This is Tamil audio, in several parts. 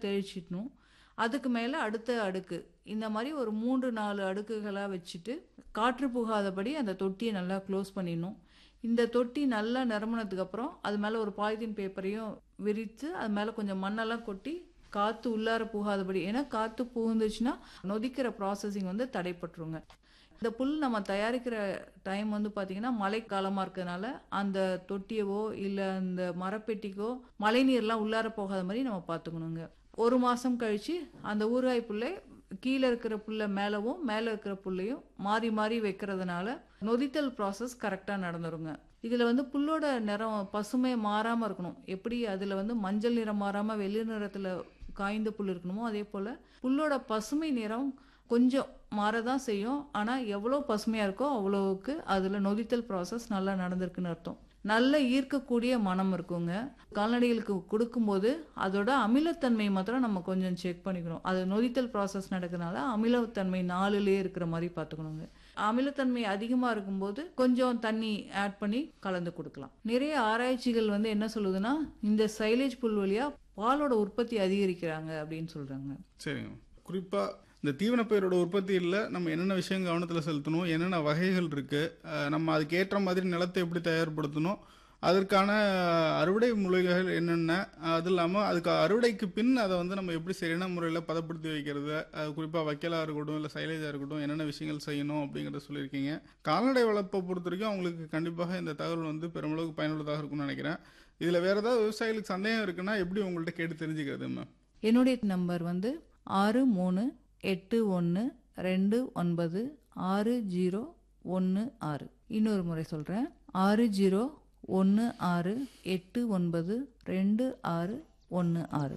தெளிச்சிடணும் அதுக்கு மேலே அடுத்த அடுக்கு இந்த மாதிரி ஒரு மூன்று நாலு அடுக்குகளாக வச்சுட்டு காற்று புகாதபடி அந்த தொட்டியை நல்லா க்ளோஸ் பண்ணிடணும் இந்த தொட்டி நல்லா நிரம்பினதுக்கு அப்புறம் அது மேலே ஒரு பாலித்தீன் பேப்பரையும் விரித்து அது மேலே கொஞ்சம் மண்ணெல்லாம் கொட்டி காற்று உள்ளார புகாதபடி ஏன்னா காற்று புகுந்துச்சுன்னா நொதிக்கிற ப்ராசஸிங் வந்து தடைப்பட்டுருங்க இந்த புல் நம்ம தயாரிக்கிற டைம் வந்து பார்த்தீங்கன்னா மழைக்காலமாக இருக்கிறதுனால அந்த தொட்டியவோ இல்லை அந்த மரப்பெட்டிக்கோ மழைநீர்லாம் உள்ளார போகாத மாதிரி நம்ம பார்த்துக்கணுங்க ஒரு மாதம் கழித்து அந்த ஊறுகாய் புல்லை கீழே இருக்கிற புல்லை மேலவும் மேலே இருக்கிற புல்லையும் மாறி மாறி வைக்கிறதுனால நொதித்தல் ப்ராசஸ் கரெக்டாக நடந்துருங்க இதில் வந்து புல்லோட நிறம் பசுமை மாறாமல் இருக்கணும் எப்படி அதில் வந்து மஞ்சள் நிறம் மாறாமல் வெளிர் நிறத்தில் காய்ந்த புல் இருக்கணுமோ அதே போல் புல்லோட பசுமை நிறம் கொஞ்சம் மாறதான் செய்யும் ஆனால் எவ்வளோ பசுமையாக இருக்கோ அவ்வளோவுக்கு அதில் நொதித்தல் ப்ராசஸ் நல்லா நடந்திருக்குன்னு அர்த்தம் நல்ல ஈர்க்கக்கூடிய மனம் இருக்குங்க கால்நடைகளுக்கு கொடுக்கும்போது அதோட அமிலத்தன்மை மாத்திரம் நம்ம கொஞ்சம் செக் பண்ணிக்கணும் அது நொதித்தல் ப்ராசஸ் நடக்கிறதுனால அமிலத்தன்மை நாலுலேயே இருக்கிற மாதிரி பார்த்துக்கணுங்க அமிலத்தன்மை அதிகமாக இருக்கும்போது கொஞ்சம் தண்ணி ஆட் பண்ணி கலந்து கொடுக்கலாம் நிறைய ஆராய்ச்சிகள் வந்து என்ன சொல்லுதுன்னா இந்த சைலேஜ் புல் வழியா பாலோட உற்பத்தி அதிகரிக்கிறாங்க அப்படின்னு சொல்றாங்க சரிங்க குறிப்பா இந்த தீவனப்பயிரோட உற்பத்தியில் நம்ம என்னென்ன விஷயம் கவனத்தில் செலுத்தணும் என்னென்ன வகைகள் இருக்கு அஹ் நம்ம அதுக்கு ஏற்ற மாதிரி நிலத்தை எப்படி தயார்படுத்தணும் அதற்கான அறுவடை முறைகள் என்னென்ன அது இல்லாமல் அதுக்கு அறுவடைக்கு பின் அதை வந்து நம்ம எப்படி சரியான முறையில் பதப்படுத்தி வைக்கிறது அது குறிப்பாக வைக்கலாக இருக்கட்டும் இல்லை சைலேஜாக இருக்கட்டும் என்னென்ன விஷயங்கள் செய்யணும் அப்படிங்கிறத சொல்லியிருக்கீங்க கால்நடை வளர்ப்பை பொறுத்த வரைக்கும் அவங்களுக்கு கண்டிப்பாக இந்த தகவல் வந்து பெருமளவுக்கு பயனுள்ளதாக இருக்கும்னு நினைக்கிறேன் இதில் வேறு ஏதாவது விவசாயிகளுக்கு சந்தேகம் இருக்குன்னா எப்படி உங்கள்கிட்ட கேட்டு தெரிஞ்சுக்கிறது மேம் என்னுடைய நம்பர் வந்து ஆறு மூணு எட்டு ஒன்று ரெண்டு ஒன்பது ஆறு ஜீரோ ஒன்று ஆறு இன்னொரு முறை சொல்கிறேன் ஆறு ஜீரோ ஒன்று ஆறு எட்டு ஒன்பது ரெண்டு ஆறு ஒன்று ஆறு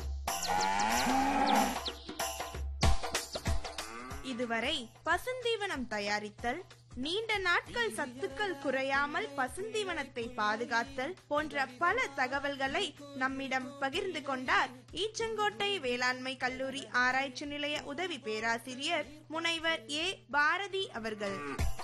இதுவரை பசுந்தீவனம் தயாரித்தல் நீண்ட நாட்கள் சத்துக்கள் குறையாமல் பசுந்தீவனத்தை பாதுகாத்தல் போன்ற பல தகவல்களை நம்மிடம் பகிர்ந்து கொண்டார் ஈச்சங்கோட்டை வேளாண்மை கல்லூரி ஆராய்ச்சி நிலைய உதவி பேராசிரியர் முனைவர் ஏ பாரதி அவர்கள்